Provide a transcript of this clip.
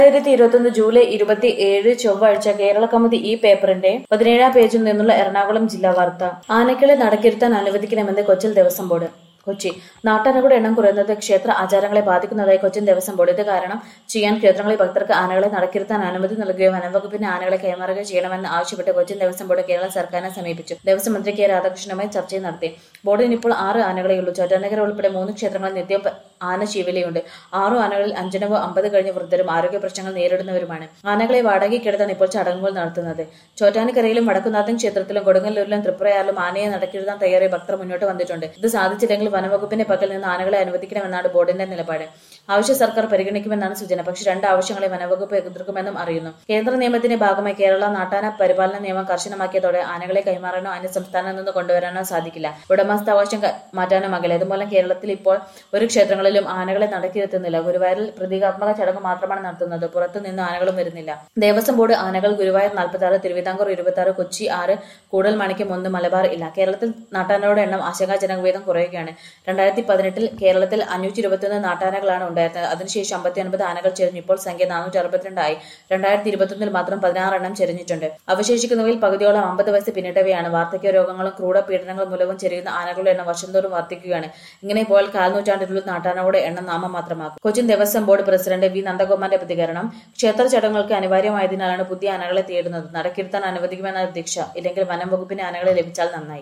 രണ്ടായിരത്തി ഇരുപത്തൊന്ന് ജൂലൈ ഇരുപത്തി ഏഴ് ചൊവ്വാഴ്ച കേരള കൗമുദി ഈ പേപ്പറിന്റെ പതിനേഴാം പേജിൽ നിന്നുള്ള എറണാകുളം ജില്ലാ വാർത്ത ആനകളെ നടക്കിരുത്താൻ അനുവദിക്കണമെന്ന് കൊച്ചിൻ ദേവസ്വം ബോർഡ് കൊച്ചി നാട്ടാനകളുടെ എണ്ണം കുറയുന്നത് ക്ഷേത്ര ആചാരങ്ങളെ ബാധിക്കുന്നതായി കൊച്ചിൻ ദേവസ്വം ബോർഡ് ഇത് കാരണം ചെയ്യാൻ ക്ഷേത്രങ്ങളിൽ ഭക്തർക്ക് ആനകളെ നടക്കിരുത്താൻ അനുമതി നൽകുകയോ വനംവകുപ്പിന് ആനകളെ കൈമാറുകയോ ചെയ്യണമെന്ന് ആവശ്യപ്പെട്ട് കൊച്ചിൻ ദേവസ്വം ബോർഡ് കേരള സർക്കാരിനെ സമീപിച്ചു ദേവസ്വം മന്ത്രി കെ രാധാകൃഷ്ണനുമായി ചർച്ചയും നടത്തി ബോർഡിന് ഇപ്പോൾ ആറ് ആനകളേ ഉള്ളൂ ചോറ്റാനകര ഉൾപ്പെടെ മൂന്ന് ക്ഷേത്രങ്ങളിൽ നിത്യം പ- ആന ശിവലയുണ്ട് ആറു ആനകളിൽ അഞ്ചിനവോ അമ്പത് കഴിഞ്ഞ വൃദ്ധരും ആരോഗ്യ പ്രശ്നങ്ങൾ നേരിടുന്നവരുമാണ് ആനകളെ വാടകയ്ക്കെടുത്താണ് ഇപ്പോൾ ചടങ്ങുകൾ നടത്തുന്നത് ചോറ്റാനിക്കരയിലും വടക്കുന്നാഥൻ ക്ഷേത്രത്തിലും കൊടുങ്ങല്ലൂരിലും ത്രിപുരയാറിലും ആനയെ നടക്കിരുത്താൻ തയ്യാറായി ഭക്തർ മുന്നോട്ട് വന്നിട്ടുണ്ട് ഇത് സാധിച്ചില്ലെങ്കിൽ വനവകുപ്പിന്റെ പക്കൽ നിന്ന് ആനകളെ അനുവദിക്കണമെന്നാണ് ബോർഡിന്റെ നിലപാട് ആവശ്യം സർക്കാർ പരിഗണിക്കുമെന്നാണ് സൂചന പക്ഷേ രണ്ട് ആവശ്യങ്ങളെ വനവകുപ്പ് എതിർക്കുമെന്നും അറിയുന്നു കേന്ദ്ര നിയമത്തിന്റെ ഭാഗമായി കേരള നാട്ടാന പരിപാലന നിയമം കർശനമാക്കിയതോടെ ആനകളെ കൈമാറാനോ അന്യ സംസ്ഥാനത്ത് നിന്ന് കൊണ്ടുവരാനോ സാധിക്കില്ല ഉടമസ്ഥാവകാശം ക- മാറ്റാനോ ആകില്ല ഇതുമൂലം കേരളത്തിൽ ഇപ്പോൾ ഒരു ക്ഷേത്രങ്ങളിലും ആനകളെ നടക്കിയെത്തുന്നില്ല ഗുരുവായൂരിൽ പ്രതീകാത്മക ചടങ്ങ് മാത്രമാണ് നടത്തുന്നത് പുറത്തു നിന്ന് ആനകളും വരുന്നില്ല ദേവസ്വം ബോർഡ് ആനകൾ ഗുരുവായൂർ നാൽപ്പത്തി ആറ് തിരുവിതാംകൂർ ഇരുപത്തി ആറ് കൊച്ചി ആറ് കൂടൽ മാണിക്യം ഒന്ന് മലബാർ ഇല്ല കേരളത്തിൽ നാട്ടാനകളുടെ എണ്ണം ആശങ്കാജനക വീതം കുറയുകയാണ് രണ്ടായിരത്തി പതിനെട്ടിൽ കേരളത്തിൽ അഞ്ഞൂറ്റി ഇരുപത്തിയൊന്ന് നാട്ടാനകളാണ് ഉണ്ടായിരുന്നത് അതിനുശേഷം അമ്പത്തി ഒൻപത് ആനകൾ ചെരിഞ്ഞു ഇപ്പോൾ സംഖ്യ നാനൂറ്റി അറുപത്തിരണ്ടായി രണ്ടായിരത്തി ഇരുപത്തൊന്നിൽ മാത്രം പതിനാറ് എണ്ണം ചെരിഞ്ഞിട്ടുണ്ട് അവശേഷിക്കുന്നവയിൽ പകുതിയോളം അമ്പത് വയസ്സ് പിന്നിട്ടവയാണ് വാർദ്ധക്യ രോഗങ്ങളും ക്രൂര പീഡനങ്ങളും മൂലവും ചെരിയുന്ന ആനകളുടെ എണ്ണം വർഷം തോറും വർദ്ധിക്കുകയാണ് ഇങ്ങനെ പോയാൽ കാൽനൂറ്റാണ്ടിനുള്ളിൽ നാട്ടാനകളുടെ എണ്ണം നാമം മാത്രമാക്കും Cochin Devaswom board president V നന്ദകുമാറിന്റെ പ്രതികരണം ക്ഷേത്ര ചടങ്ങുകൾക്ക് അനിവാര്യമായതിനാലാണ് പുതിയ ആനകളെ തേടുന്നത് നടക്കിരുത്താൻ അനുവദിക്കുമെന്ന ദീക്ഷ ഇല്ലെങ്കിൽ വനം വകുപ്പിന്റെ ആനകളെ ലഭിച്ചാൽ നന്നായി